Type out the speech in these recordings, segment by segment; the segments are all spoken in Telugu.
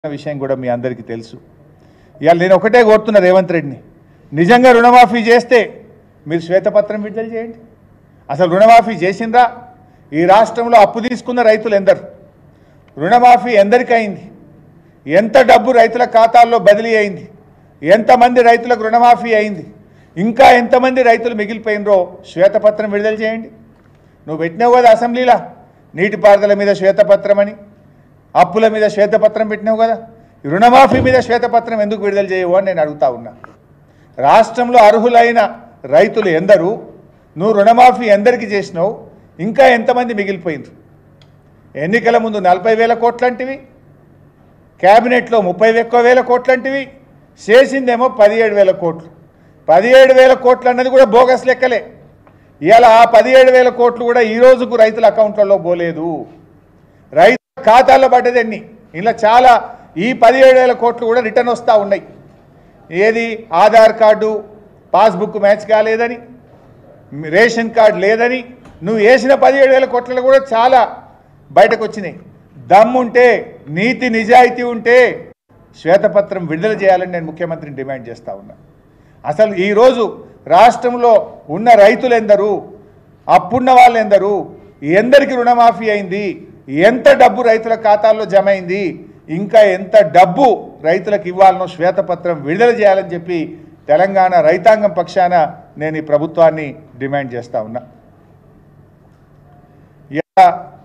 విషయం కూడా మీ అందరికీ తెలుసు ఇవాళ నేను ఒకటే కోరుతున్నా రేవంత్ రెడ్డిని నిజంగా రుణమాఫీ చేస్తే మీరు శ్వేతపత్రం విడుదల చేయండి అసలు రుణమాఫీ చేసిండ్రా ఈ రాష్ట్రంలో అప్పు తీసుకున్న రైతులు ఎందరు రుణమాఫీ ఎందరికి అయింది ఎంత డబ్బు రైతుల ఖాతాల్లో బదిలీ అయింది ఎంతమంది రైతులకు రుణమాఫీ అయింది ఇంకా ఎంతమంది రైతులు మిగిలిపోయినరో శ్వేతపత్రం విడుదల చేయండి నువ్వు పెట్టినావు కదా అసెంబ్లీలో నీటిపారుదల మీద శ్వేతపత్రం అని అప్పుల మీద శ్వేతపత్రం పెట్టినావు కదా ఈ రుణమాఫీ మీద శ్వేతపత్రం ఎందుకు విడుదల చేయవు అని నేను అడుగుతా ఉన్నా రాష్ట్రంలో అర్హులైన రైతులు ఎందరు నువ్వు రుణమాఫీ ఎందరికి చేసినావు ఇంకా ఎంతమంది మిగిలిపోయింది ఎన్నికల ముందు నలభై వేల కోట్లంటివి క్యాబినెట్లో ముప్పై ఎక్కువ వేల కోట్లంటివి చేసిందేమో పదిహేడు వేల కోట్లు పదిహేడు వేల కోట్లు అన్నది కూడా బోగస్ లెక్కలే ఇవాళ ఆ పదిహేడు వేల కోట్లు కూడా ఈ రోజుకు రైతుల అకౌంట్లలో పోలేదు రైతు ఖాతాల్లో పడ్డది ఎన్ని ఇలా చాలా ఈ పదిహేడు వేల కోట్లు కూడా రిటర్న్ వస్తూ ఉన్నాయి ఏది ఆధార్ కార్డు పాస్బుక్ మ్యాచ్ కాలేదని రేషన్ కార్డు లేదని నువ్వు వేసిన పదిహేడు వేల కోట్లలో కూడా చాలా బయటకు వచ్చినాయి దమ్ముంటే నీతి నిజాయితీ ఉంటే శ్వేతపత్రం విడుదల చేయాలని నేను ముఖ్యమంత్రిని డిమాండ్ చేస్తా ఉన్నా అసలు ఈరోజు రాష్ట్రంలో ఉన్న రైతులు ఎందరు అప్పున్న వాళ్ళు ఎందరు ఎందరికి రుణమాఫీ అయింది ఎంత డబ్బు రైతుల ఖాతాల్లో జమ అయింది ఇంకా ఎంత డబ్బు రైతులకు ఇవ్వాలనో శ్వేతపత్రం విడుదల చేయాలని చెప్పి తెలంగాణ రైతాంగం పక్షాన నేను ఈ ప్రభుత్వాన్ని డిమాండ్ చేస్తా ఉన్నా ఇలా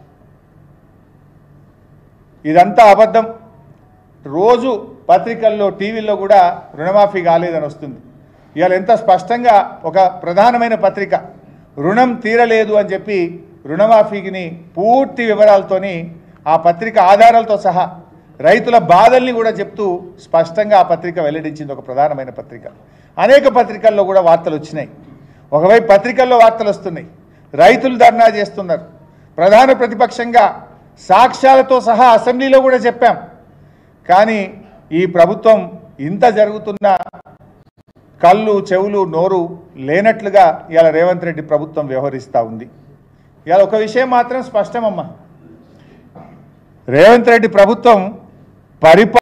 ఇదంతా అబద్ధం రోజు పత్రికల్లో టీవీల్లో కూడా రుణమాఫీ కాలేదని వస్తుంది ఇవాళ ఎంత స్పష్టంగా ఒక ప్రధానమైన పత్రిక రుణం తీరలేదు అని చెప్పి రుణమాఫీకి పూర్తి వివరాలతోని ఆ పత్రిక ఆధారాలతో సహా రైతుల బాధల్ని కూడా చెప్తూ స్పష్టంగా ఆ పత్రిక వెల్లడించింది ఒక ప్రధానమైన పత్రిక అనేక పత్రికల్లో కూడా వార్తలు వచ్చినాయి ఒకవైపు పత్రికల్లో వార్తలు వస్తున్నాయి రైతులు ధర్నా చేస్తున్నారు ప్రధాన ప్రతిపక్షంగా సాక్ష్యాలతో సహా అసెంబ్లీలో కూడా చెప్పాం కానీ ఈ ప్రభుత్వం ఇంత జరుగుతున్న కళ్ళు చెవులు నోరు లేనట్లుగా ఇవాళ రేవంత్ రెడ్డి ప్రభుత్వం వ్యవహరిస్తూ ఉంది ఇవాళ ఒక విషయం మాత్రం స్పష్టమమ్మా రేవంత్ రెడ్డి ప్రభుత్వం పరిపా